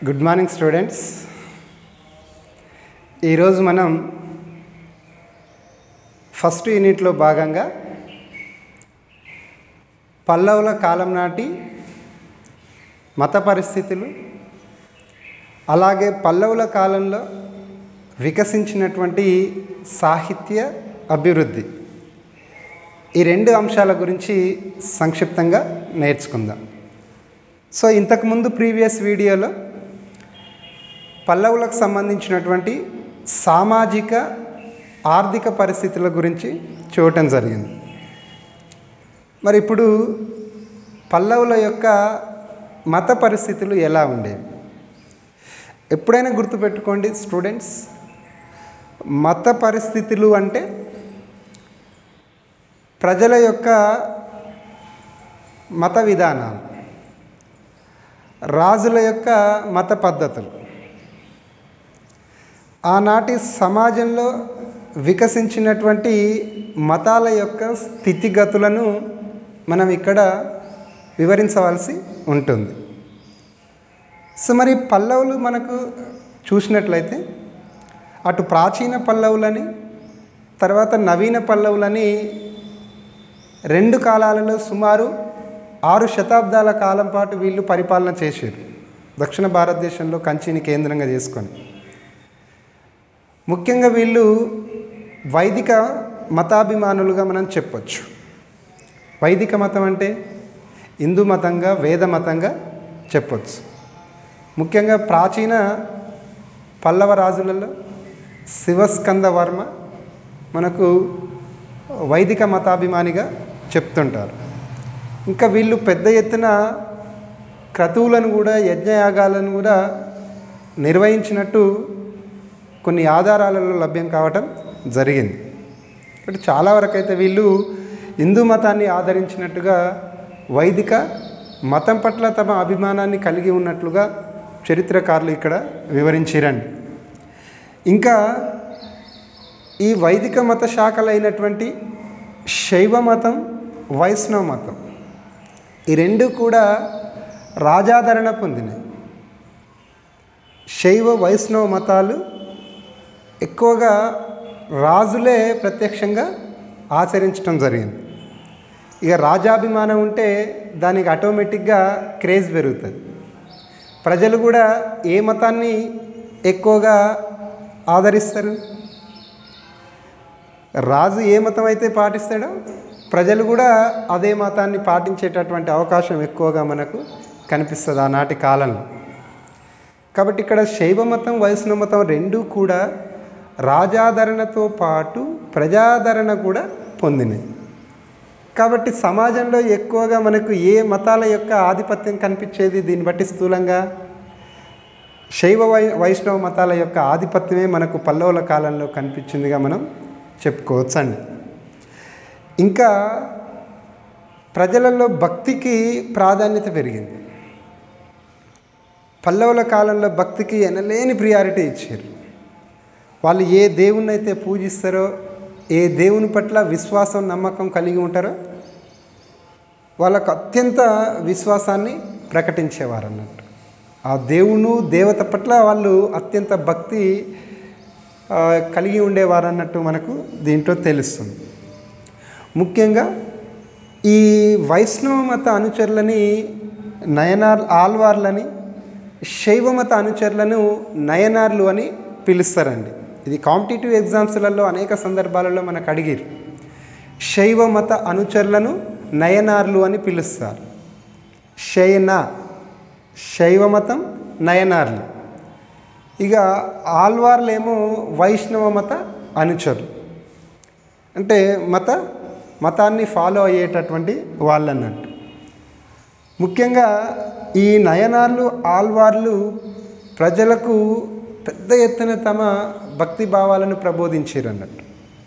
Good morning students ఈరోజు మనం first యూనిట్లో భాగంగా పల్లవుల కాలం నాటి మత పరిస్థితులు అలాగే పల్లవుల కాలంలో వికసించినటువంటి సాహిత్య అభివృద్ధి ఈ రెండు అంశాల గురించి సంక్షిప్తంగా నేర్చుకుందాం సో ఇంతకుముందు ప్రీవియస్ వీడియోలో పల్లవులకు సంబంధించినటువంటి సామాజిక ఆర్థిక పరిస్థితుల గురించి చూడటం జరిగింది మరి ఇప్పుడు పల్లవుల యొక్క మత పరిస్థితులు ఎలా ఉండేవి ఎప్పుడైనా గుర్తుపెట్టుకోండి స్టూడెంట్స్ మత పరిస్థితులు అంటే ప్రజల యొక్క మత విధానాలు రాజుల యొక్క మత పద్ధతులు ఆనాటి సమాజంలో వికసించినటువంటి మతాల యొక్క స్థితిగతులను మనం ఇక్కడ వివరించవలసి ఉంటుంది సో మరి పల్లవులు మనకు చూసినట్లయితే అటు ప్రాచీన పల్లవులని తర్వాత నవీన పల్లవులని రెండు కాలాలలో సుమారు ఆరు శతాబ్దాల కాలం పాటు వీళ్ళు పరిపాలన చేశారు దక్షిణ భారతదేశంలో కంచిని కేంద్రంగా చేసుకొని ముఖ్యంగా వీళ్ళు వైదిక మతాభిమానులుగా మనం చెప్పొచ్చు వైదిక మతం అంటే హిందూ మతంగా వేద మతంగా చెప్పొచ్చు ముఖ్యంగా ప్రాచీన పల్లవ రాజులలో శివస్కంద వర్మ మనకు వైదిక మతాభిమానిగా చెప్తుంటారు ఇంకా వీళ్ళు పెద్ద ఎత్తున క్రతువులను కూడా యజ్ఞయాగాలను కూడా నిర్వహించినట్టు కొన్ని ఆధారాలలో లభ్యం కావటం జరిగింది బట్ చాలా వరకు అయితే వీళ్ళు హిందూ మతాన్ని ఆదరించినట్టుగా వైదిక మతం పట్ల తమ అభిమానాన్ని కలిగి ఉన్నట్లుగా చరిత్రకారులు ఇక్కడ వివరించారండి ఇంకా ఈ వైదిక మత శాఖలైనటువంటి శైవ మతం వైష్ణవ మతం ఈ రెండు కూడా రాజాదరణ పొందినాయి శైవ వైష్ణవ మతాలు ఎక్కువగా రాజులే ప్రత్యక్షంగా ఆచరించడం జరిగింది ఇక రాజాభిమానం ఉంటే దానికి ఆటోమేటిక్గా క్రేజ్ పెరుగుతుంది ప్రజలు కూడా ఏ మతాన్ని ఎక్కువగా ఆదరిస్తారు రాజు ఏ మతం అయితే పాటిస్తాడో ప్రజలు కూడా అదే మతాన్ని పాటించేటటువంటి అవకాశం ఎక్కువగా మనకు కనిపిస్తుంది ఆనాటి కాలంలో కాబట్టి ఇక్కడ శైవ మతం వైష్ణవ మతం రెండూ కూడా రాజాదరణతో పాటు ప్రజాదరణ కూడా పొందినాయి కాబట్టి సమాజంలో ఎక్కువగా మనకు ఏ మతాల యొక్క ఆధిపత్యం కనిపించేది దీన్ని బట్టి స్థూలంగా శైవ వై వైష్ణవ మతాల యొక్క ఆధిపత్యమే మనకు పల్లవుల కాలంలో కనిపించిందిగా మనం చెప్పుకోవచ్చండి ఇంకా ప్రజలలో భక్తికి ప్రాధాన్యత పెరిగింది పల్లవుల కాలంలో భక్తికి ఎనలేని ప్రియారిటీ ఇచ్చారు వాళ్ళు ఏ దేవుణ్ణి అయితే పూజిస్తారో ఏ దేవుని పట్ల విశ్వాసం నమ్మకం కలిగి ఉంటారో వాళ్ళకు అత్యంత విశ్వాసాన్ని ప్రకటించేవారు అన్నట్టు ఆ దేవును దేవత పట్ల వాళ్ళు అత్యంత భక్తి కలిగి ఉండేవారు అన్నట్టు మనకు దీంట్లో తెలుస్తుంది ముఖ్యంగా ఈ వైష్ణవ మత అనుచరులని నయనార్ ఆల్వార్లని శైవ మత అనుచరులను నయనార్లు అని పిలుస్తారండి ఇది కాంపిటేటివ్ ఎగ్జామ్స్లలో అనేక సందర్భాలలో మనకు అడిగిరు శైవ మత అనుచరులను నయనార్లు అని పిలుస్తారు శయన శైవ మతం నయనార్లు ఇక ఆల్వార్లేమో వైష్ణవ మత అనుచరులు అంటే మత మతాన్ని ఫాలో అయ్యేటటువంటి వాళ్ళన్నట్టు ముఖ్యంగా ఈ నయనార్లు ఆల్వార్లు ప్రజలకు పెద్ద ఎత్తున తమ భక్తి భావాలను ప్రబోధించారు అన్నట్టు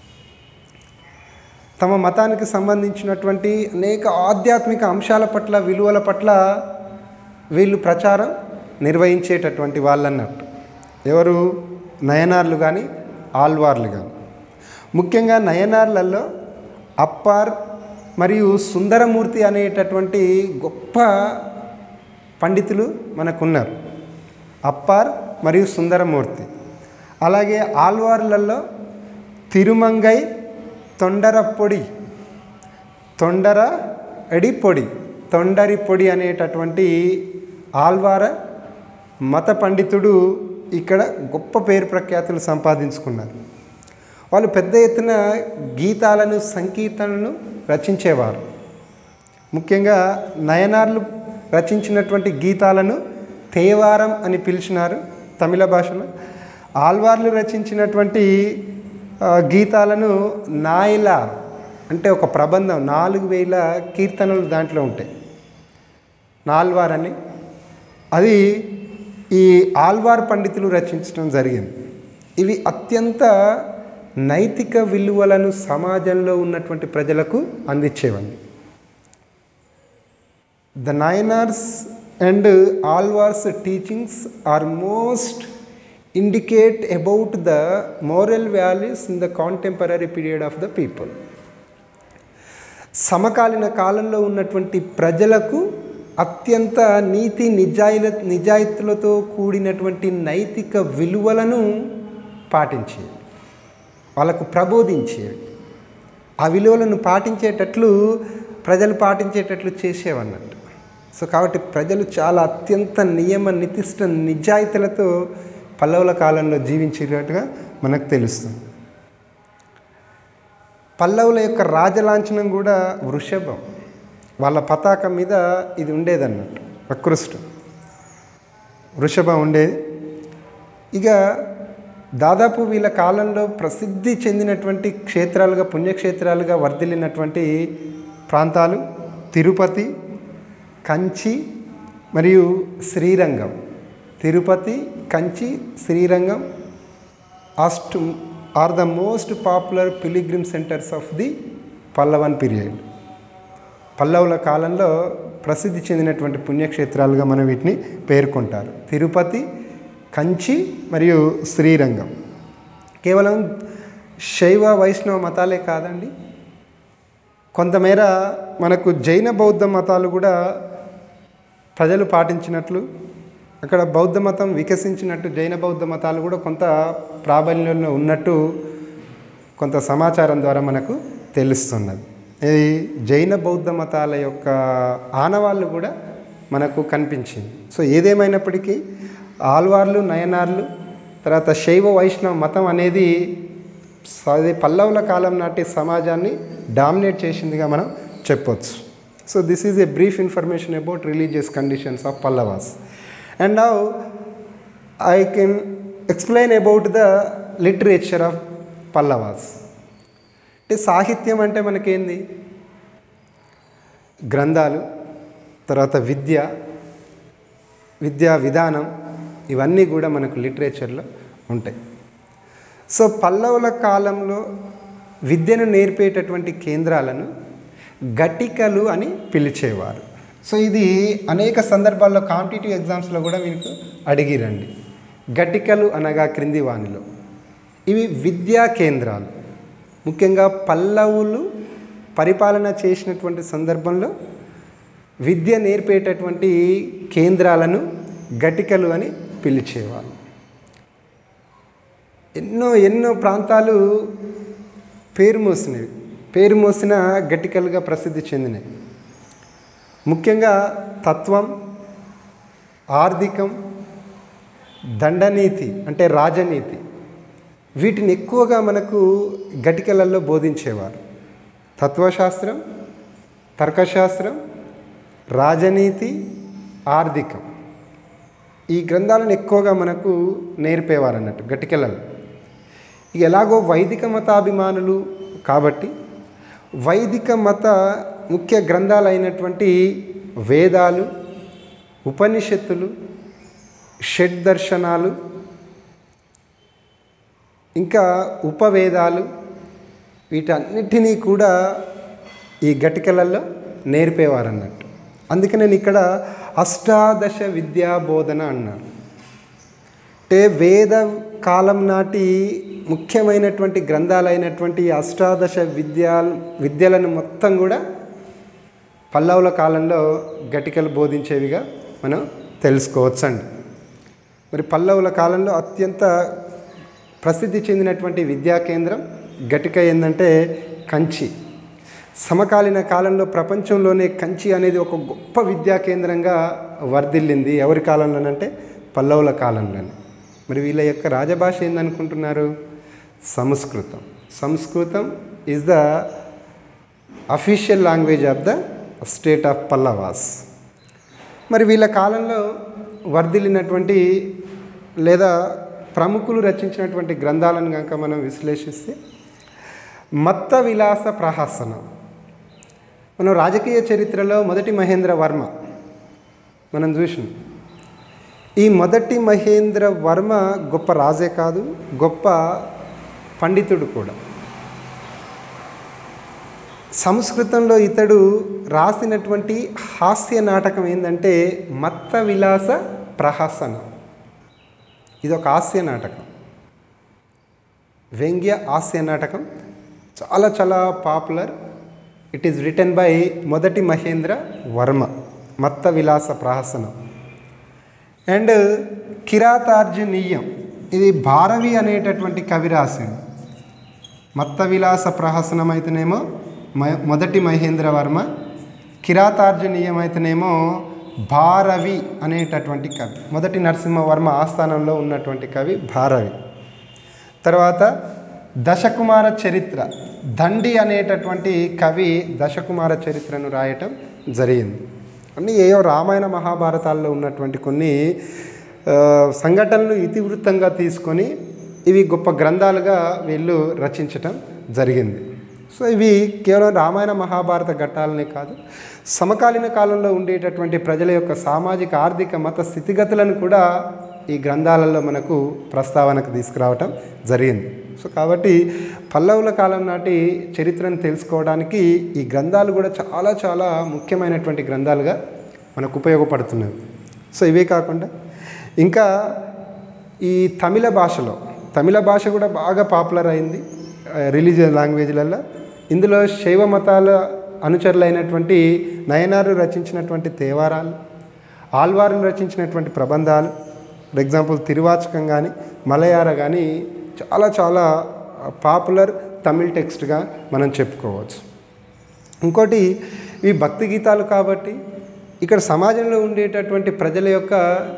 తమ మతానికి సంబంధించినటువంటి అనేక ఆధ్యాత్మిక అంశాల పట్ల విలువల పట్ల వీళ్ళు ప్రచారం నిర్వహించేటటువంటి వాళ్ళన్నట్టు ఎవరు నయనార్లు కానీ ఆల్వార్లు కానీ ముఖ్యంగా నయనార్లలో అప్పార్ మరియు సుందరమూర్తి అనేటటువంటి గొప్ప పండితులు మనకున్నారు అప్పార్ మరియు సుందరమూర్తి అలాగే ఆల్వార్లలో తిరుమంగై తొండర పొడి తొండర ఎడి పొడి తొండరి పొడి అనేటటువంటి ఆల్వార మత పండితుడు ఇక్కడ గొప్ప పేరు ప్రఖ్యాతులు సంపాదించుకున్నారు వాళ్ళు పెద్ద ఎత్తున గీతాలను సంకీర్తనలను రచించేవారు ముఖ్యంగా నయనార్లు రచించినటువంటి గీతాలను తేవారం అని పిలిచినారు తమిళ భాషలో ఆల్వార్లు రచించినటువంటి ఆ, గీతాలను నాయిలార్ అంటే ఒక ప్రబంధం నాలుగు వేల కీర్తనలు దాంట్లో ఉంటాయి నాల్వార్ అని అది ఈ ఆల్వార్ పండితులు రచించడం జరిగింది ఇవి అత్యంత నైతిక విలువలను సమాజంలో ఉన్నటువంటి ప్రజలకు అందించేవండి The Nayanars and Alvars teachings are most indicate about the moral values in the contemporary period of the people. సమకాలీన కాలంలో ఉన్నటువంటి ప్రజలకు అత్యంత నీతి నిజాయిల నిజాయితీలతో కూడినటువంటి నైతిక విలువలను పాటించేవి వాళ్ళకు ప్రబోధించేవి ఆ విలువలను పాటించేటట్లు ప్రజలు పాటించేటట్లు చేసేవన్నట్టు సో కాబట్టి ప్రజలు చాలా అత్యంత నియమ నితిష్ట నిజాయితీలతో పల్లవుల కాలంలో జీవించేటట్టుగా మనకు తెలుస్తుంది పల్లవుల యొక్క రాజలాంఛనం కూడా వృషభం వాళ్ళ పతాకం మీద ఇది ఉండేదన్నట్టు ప్రకృష్టం వృషభం ఉండేది ఇక దాదాపు వీళ్ళ కాలంలో ప్రసిద్ధి చెందినటువంటి క్షేత్రాలుగా పుణ్యక్షేత్రాలుగా వర్ధిల్లినటువంటి ప్రాంతాలు తిరుపతి కంచి మరియు శ్రీరంగం తిరుపతి కంచి శ్రీరంగం అస్ట్ are the most popular pilgrim centres of the Pallavan period పల్లవుల కాలంలో ప్రసిద్ధి చెందినటువంటి పుణ్యక్షేత్రాలుగా మనం వీటిని పేర్కొంటారు తిరుపతి కంచి మరియు శ్రీరంగం కేవలం శైవ వైష్ణవ మతాలే కాదండి కొంతమేర మనకు జైన బౌద్ధ మతాలు కూడా ప్రజలు పాటించినట్లు అక్కడ బౌద్ధ మతం వికసించినట్టు జైన బౌద్ధ మతాలు కూడా కొంత ప్రాబల్యంలో ఉన్నట్టు కొంత సమాచారం ద్వారా మనకు తెలుస్తున్నది ఇది జైన బౌద్ధ మతాల యొక్క ఆనవాళ్ళు కూడా మనకు కనిపించింది సో ఏదేమైనప్పటికీ ఆల్వార్లు నయనార్లు తర్వాత శైవ వైష్ణవ మతం అనేది అది పల్లవుల కాలం నాటి సమాజాన్ని డామినేట్ చేసిందిగా మనం చెప్పొచ్చు so this is a brief information about religious conditions of Pallavas and now I can explain about the literature of Pallavas అంటే సాహిత్యం అంటే మనకేంది గ్రంథాలు తర్వాత విద్య విద్యా విధానం ఇవన్నీ కూడా మనకు లిటరేచర్లో ఉంటాయి సో పల్లవుల కాలంలో విద్యను నేర్పేటటువంటి కేంద్రాలను గటికలు అని పిలిచేవారు సో ఇది అనేక సందర్భాల్లో కాంపిటేటివ్ ఎగ్జామ్స్లో కూడా మీకు అడిగిరండి గటికలు అనగా క్రింది వానిలో ఇవి విద్యా కేంద్రాలు ముఖ్యంగా పల్లవులు పరిపాలన చేసినటువంటి సందర్భంలో విద్య నేర్పేటటువంటి కేంద్రాలను గటికలు అని పిలిచేవారు ఎన్నో ఎన్నో ప్రాంతాలు పేరు మోసినవి పేరు మోసిన గట్టికలుగా ప్రసిద్ధి చెందినవి ముఖ్యంగా తత్వం ఆర్థికం దండనీతి అంటే రాజనీతి వీటిని ఎక్కువగా మనకు గటికలలో బోధించేవారు తత్వశాస్త్రం తర్కశాస్త్రం రాజనీతి ఆర్థికం ఈ గ్రంథాలను ఎక్కువగా మనకు నేర్పేవారు అన్నట్టు గట్టికెళ్ళలు ఇక ఎలాగో వైదిక మతాభిమానులు కాబట్టి వైదిక మత ముఖ్య గ్రంథాలు అయినటువంటి వేదాలు ఉపనిషత్తులు షడ్ దర్శనాలు ఇంకా ఉపవేదాలు వీటన్నిటినీ కూడా ఈ గటికలలో నేర్పేవారు అన్నట్టు అందుకే నేను ఇక్కడ అష్టాదశ విద్యా బోధన అన్నాను అంటే వేద కాలం నాటి ముఖ్యమైనటువంటి గ్రంథాలైనటువంటి ఈ అష్టాదశ విద్యా విద్యలను మొత్తం కూడా పల్లవుల కాలంలో గటికలు బోధించేవిగా మనం తెలుసుకోవచ్చండి మరి పల్లవుల కాలంలో అత్యంత ప్రసిద్ధి చెందినటువంటి విద్యా కేంద్రం గటిక ఏంటంటే కంచి సమకాలీన కాలంలో ప్రపంచంలోనే కంచి అనేది ఒక గొప్ప విద్యా కేంద్రంగా వర్ధిల్లింది ఎవరి కాలంలోనంటే పల్లవుల కాలంలోనే మరి వీళ్ళ యొక్క రాజభాష ఏందనుకుంటున్నారు సంస్కృతం సంస్కృతం is the official language of the state of Pallavas మరి వీళ్ళ కాలంలో వర్ధిల్లినటువంటి లేదా ప్రముఖులు రచించినటువంటి గ్రంథాలను కనుక మనం విశ్లేషిస్తే మత్త విలాస ప్రహాసనం మనం రాజకీయ చరిత్రలో మొదటి మహేంద్ర వర్మ మనం చూసినాం ఈ మొదటి మహేంద్ర వర్మ గొప్ప రాజే కాదు గొప్ప పండితుడు కూడా సంస్కృతంలో ఇతడు రాసినటువంటి హాస్య నాటకం ఏంటంటే మత్త విలాస ప్రహసనం ఇది ఒక హాస్య నాటకం వ్యంగ్య హాస్య నాటకం చాలా చాలా popular it is written by మొదటి మహేంద్ర వర్మ మత్త విలాస ప్రహసనం అండ్ కిరాతార్జునీయం ఇది భారవి అనేటటువంటి కవి రాసిండు మత్త విలాస ప్రహసనం అయితేనేమో మ- మొదటి మహేంద్ర వర్మ కిరాతార్జునీయం అయితేనేమో భారవి అనేటటువంటి కవి మొదటి నరసింహవర్మ ఆస్థానంలో ఉన్నటువంటి కవి భారవి తర్వాత దశకుమార చరిత్ర దండి అనేటటువంటి కవి దశకుమార చరిత్రను రాయటం జరిగింది అన్నీ ఏయో రామాయణ మహాభారతాల్లో ఉన్నటువంటి కొన్ని ఆ, సంఘటనలు ఇతివృత్తంగా తీసుకొని ఇవి గొప్ప గ్రంథాలుగా వీళ్ళు రచించటం జరిగింది సో ఇవి కేవలం రామాయణ మహాభారత ఘట్టాలనే కాదు సమకాలీన కాలంలో ఉండేటటువంటి ప్రజల యొక్క సామాజిక ఆర్థిక మత స్థితిగతులను కూడా ఈ గ్రంథాలలో మనకు ప్రస్తావనకు తీసుకురావటం జరిగింది సో కాబట్టి పల్లవుల కాలం నాటి చరిత్రను తెలుసుకోవడానికి ఈ గ్రంథాలు కూడా చాలా చాలా ముఖ్యమైనటువంటి గ్రంథాలుగా మనకు ఉపయోగపడుతున్నాయి సో ఇవే కాకుండా ఇంకా ఈ తమిళ భాషలో తమిళ భాష కూడా బాగా పాపులర్ అయింది రిలీజియన్ లాంగ్వేజ్లలో ఇందులో శైవ మతాల అనుచరులైనటువంటి నయనారు రచించినటువంటి తేవారాలు ఆల్వారులు రచించినటువంటి ప్రబంధాలు ఫర్ ఎగ్జాంపుల్ తిరువాచకం కానీ మలయాళ కానీ చాలా చాలా పాపులర్ తమిళ్ టెక్స్ట్గా మనం చెప్పుకోవచ్చు ఇంకోటి ఇవి భక్తి గీతాలు కాబట్టి ఇక్కడ సమాజంలో ఉండేటటువంటి ప్రజల యొక్క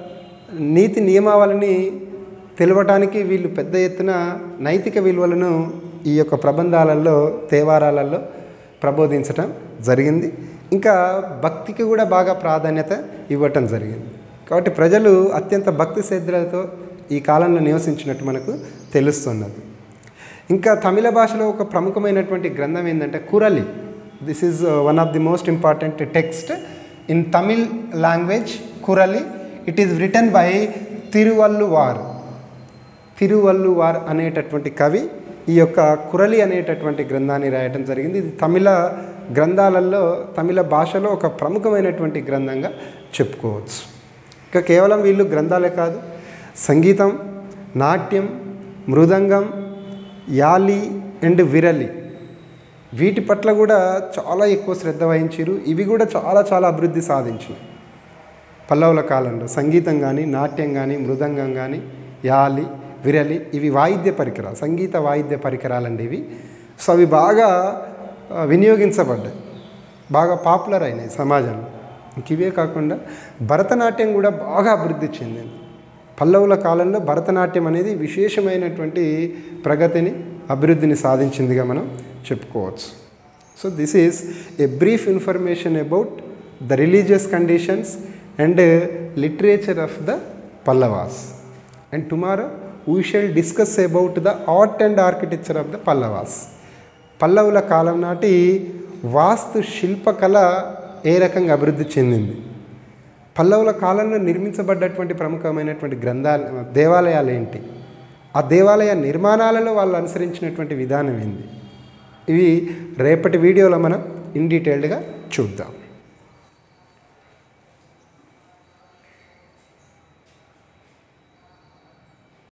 నీతి నియమావళిని తెలవటానికి వీళ్ళు పెద్ద ఎత్తున నైతిక విలువలను ఈ యొక్క ప్రబంధాలలో తేవారాలలో ప్రబోధించటం జరిగింది ఇంకా భక్తికి కూడా బాగా ప్రాధాన్యత ఇవ్వటం జరిగింది కాబట్టి ప్రజలు అత్యంత భక్తి శ్రద్ధలతో ఈ కాలంలో నివసించినట్టు మనకు తెలుస్తున్నది ఇంకా తమిళ భాషలో ఒక ప్రముఖమైనటువంటి గ్రంథం ఏంటంటే Kural this is one of the most important text in Tamil language Kural it is written by Thiruvalluvar Thiruvalluvar అనేటటువంటి కవి ఈ యొక్క కురలి అనేటటువంటి గ్రంథాన్ని రాయటం జరిగింది ఇది తమిళ గ్రంథాలలో తమిళ భాషలో ఒక ప్రముఖమైనటువంటి గ్రంథంగా చెప్పుకోవచ్చు ఇంకా కేవలం వీళ్ళు గ్రంథాలే కాదు సంగీతం నాట్యం మృదంగం యాలి అండ్ విరలి వీటి పట్ల కూడా చాలా ఎక్కువ శ్రద్ధ వహించారు ఇవి కూడా చాలా చాలా అభివృద్ధి సాధించినాయి పల్లవుల కాలంలో సంగీతం కానీ నాట్యం కానీ మృదంగం కానీ యాలి విరలి ఇవి వాయిద్య పరికరాలు సంగీత వాయిద్య పరికరాలండి ఇవి సో అవి బాగా ఆ, వినియోగించబడ్డాయి బాగా పాపులర్ అయినాయి సమాజంలో ఇంక ఇవే కాకుండా భరతనాట్యం కూడా బాగా అభివృద్ధి చెందింది పల్లవుల కాలంలో భరతనాట్యం అనేది విశేషమైనటువంటి ప్రగతిని అభివృద్ధిని సాధించిందిగా మనం చెప్పుకోవచ్చు so this is a brief information about the religious conditions and literature of the Pallavas and tomorrow we shall discuss about the art and architecture of the Pallavas పల్లవుల కాలం నాటి వాస్తు శిల్పకళ ఏ రకంగా అభివృద్ధి చెందింది పల్లవుల కాలంలో నిర్మించబడ్డటువంటి ప్రముఖమైనటువంటి గ్రంథాలు దేవాలయాలు ఏంటి ఆ దేవాలయ నిర్మాణాలలో వాళ్ళు అనుసరించినటువంటి విధానం ఏంది ఇవి రేపటి వీడియోలో మనం ఇన్ డీటెయిల్డ్గా చూద్దాం